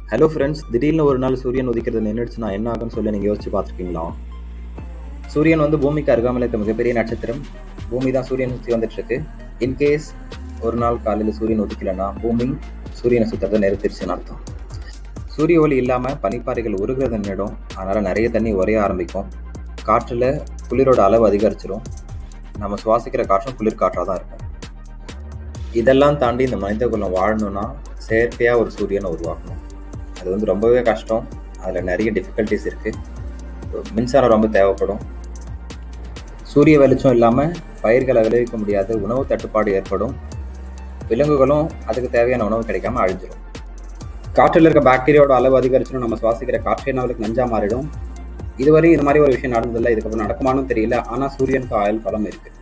hello friends திடீர்னு ஒரு நாள் சூரியன் உதிக்கிறது நின்றுச்சுன்னா என்ன ஆகும்னு சொல்லி நீங்கள் யோசிச்சு பார்த்துருக்கீங்களா சூரியன் வந்து பூமிக்கு அருகாமல் இருக்க மிகப்பெரிய நட்சத்திரம் பூமி தான் சூரியன் சுற்றி வந்துட்டு இருக்கு இன்கேஸ் ஒரு நாள் காலையில் சூரியன் உதிக்கலைன்னா பூமி சூரியனை சுற்றுறதை நிறுத்திடுச்சுன்னு அர்த்தம் சூரிய ஒளி இல்லாமல் பனிப்பாறைகள் உருகிறது நின்றுடும் அதனால் நிறைய தண்ணி உரைய ஆரம்பிக்கும் காற்றில் குளிரோட அளவு அதிகரிச்சிடும் நம்ம சுவாசிக்கிற காற்றும் குளிர் காற்றாக தான் இருக்கும் இதெல்லாம் தாண்டி இந்த மனித குலம் வாழணும்னா செயற்கையாக ஒரு சூரியனை உருவாக்கணும் அது வந்து ரொம்பவே கஷ்டம் அதில் நிறைய டிஃபிகல்ட்டிஸ் இருக்குது மின்சாரம் ரொம்ப தேவைப்படும் சூரிய வெளிச்சம் இல்லாமல் பயிர்களை விளைவிக்க முடியாது உணவு தட்டுப்பாடு ஏற்படும் விலங்குகளும் அதுக்கு தேவையான உணவு கிடைக்காம அழிஞ்சிடும் காற்றில் இருக்க பாக்டீரியாவோட அளவு அதிகரிச்சிடும் நம்ம சுவாசிக்கிற காற்றே நம்மளுக்கு நஞ்சா மாறிடும் இதுவரை இது மாதிரி ஒரு விஷயம் நடந்ததில்லை இதுக்கப்புறம் நடக்குமானும் தெரியல ஆனால் சூரியனுக்கு ஆயுள் பலம் இருக்கு